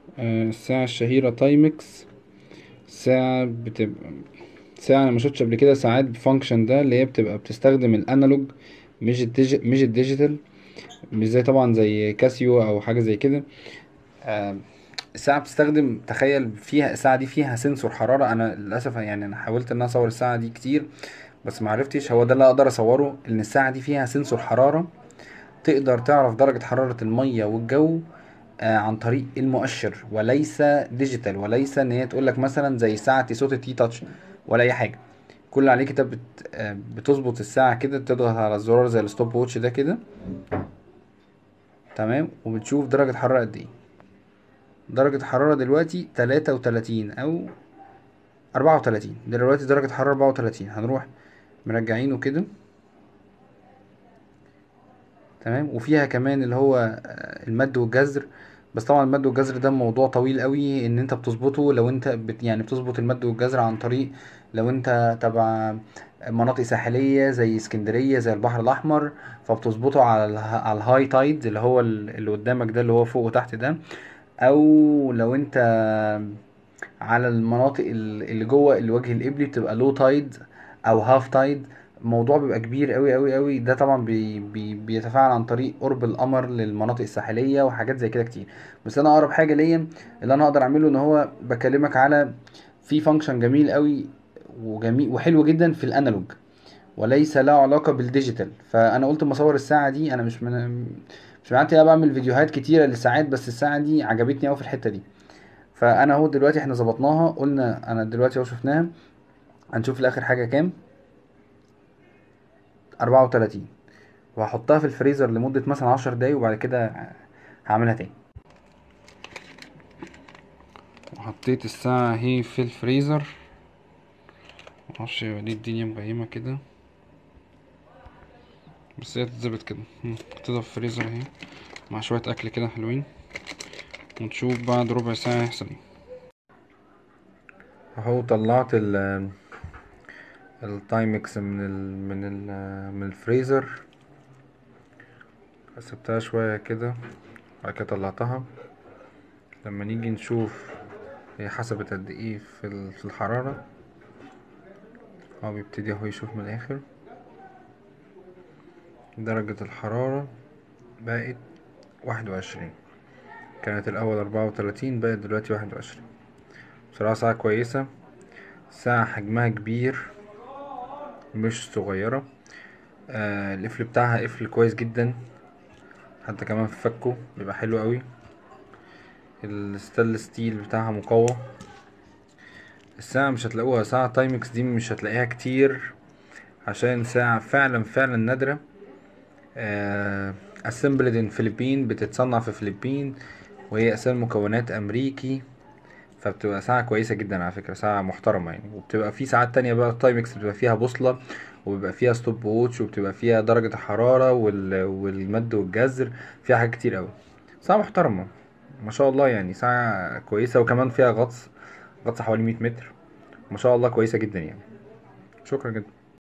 آه، الساعة الشهيرة تايمكس ساعة بتبقى ساعة أنا مشفتش قبل كده ساعات بفانكشن ده اللي هي بتبقى بتستخدم الأنالوج مش الديجي مش الديجيتال مش زي طبعا زي كاسيو أو حاجة زي كده آه، الساعة بتستخدم تخيل فيها الساعة دي فيها سنسور حرارة أنا للأسف يعني أنا حاولت إن أنا أصور الساعة دي كتير بس معرفتش هو ده اللي أقدر أصوره إن الساعة دي فيها سنسور حرارة تقدر تعرف درجة حرارة المية والجو آه، عن طريق المؤشر وليس ديجيتال وليس ان هي تقول لك مثلا زي ساعة تيسوت تي تاتش ولا اي حاجة كل اللي عليك انت بت... آه، بتظبط الساعة كده تضغط على الزرار زي الستوب ووتش ده كده تمام وبتشوف درجة حرارة قد ايه درجة حرارة دلوقتي تلاتة وتلاتين او اربعة وتلاتين دلوقتي درجة حرارة اربعة وتلاتين هنروح مرجعينه كده تمام وفيها كمان اللي هو آه، المد والجزر بس طبعا المد والجزر ده موضوع طويل قوي ان انت بتظبطه لو انت بت يعني بتظبط المد والجزر عن طريق لو انت تبع مناطق ساحلية زي اسكندرية زي البحر الاحمر فبتظبطه على ال على الهاي تايد اللي هو ال- اللي قدامك ده اللي هو فوق وتحت ده او لو انت على المناطق ال- اللي جوه الوجه القبلي بتبقى لو تايد او هاف تايد الموضوع بيبقى كبير قوي قوي قوي ده طبعا بي بي بيتفاعل عن طريق قرب القمر للمناطق الساحليه وحاجات زي كده كتير بس انا اقرب حاجه ليا اللي انا اقدر اعمله ان هو بكلمك على في فانكشن جميل قوي وجميل وحلو جدا في الانالوج وليس له علاقه بالديجيتال فانا قلت اما اصور الساعه دي انا مش من مش معناتي انا بعمل فيديوهات كتيره للساعات بس الساعه دي عجبتني قوي في الحته دي فانا اهو دلوقتي احنا ظبطناها قلنا انا دلوقتي اهو شفناها هنشوف في الاخر حاجه كام 34 وهحطها في الفريزر لمده مثلا 10 دقايق وبعد كده هعملها تاني وحطيت الساعه اهي في الفريزر معرفش ليه الدنيا مغيمه كده بس هي تتظبط كده مم، حطيتها في الفريزر اهي مع شويه اكل كده حلوين ونشوف بعد ربع ساعه هيحصل ايه اهو طلعت ال التايمكس من ال من ال من الفريزر سبتها شوية كده بعد كده طلعتها لما نيجي نشوف هي حسبت قد ايه في ال- في الحرارة هو بيبتدي اهو يشوف من الاخر درجة الحرارة بقت واحد وعشرين كانت الاول اربعة وتلاتين بقت دلوقتي واحد وعشرين بصراحة ساعة كويسة ساعة حجمها كبير مش صغيرة آه القفل بتاعها قفل كويس جدا حتى كمان في فكه بيبقى حلو قوي الستانلس ستيل بتاعها مقوى الساعة مش هتلاقوها ساعة تايمكس دي مش هتلاقيها كتير عشان ساعة فعلا فعلا نادرة اسمبلد ان فلبين بتتصنع في فلبين وهي اساسا مكونات امريكي فبتبقى ساعة كويسة جدا على فكرة ساعة محترمة يعني وبتبقى في ساعات تانية بقى تايمكس بتبقى فيها بوصلة وبيبقى فيها ستوب ووتش وبتبقى فيها درجة الحرارة وال... والمد والجزر فيها حاجات كتير قوي ساعة محترمة ما شاء الله يعني ساعة كويسة وكمان فيها غطس غطس حوالي 100 متر ما شاء الله كويسة جدا يعني شكرا جدا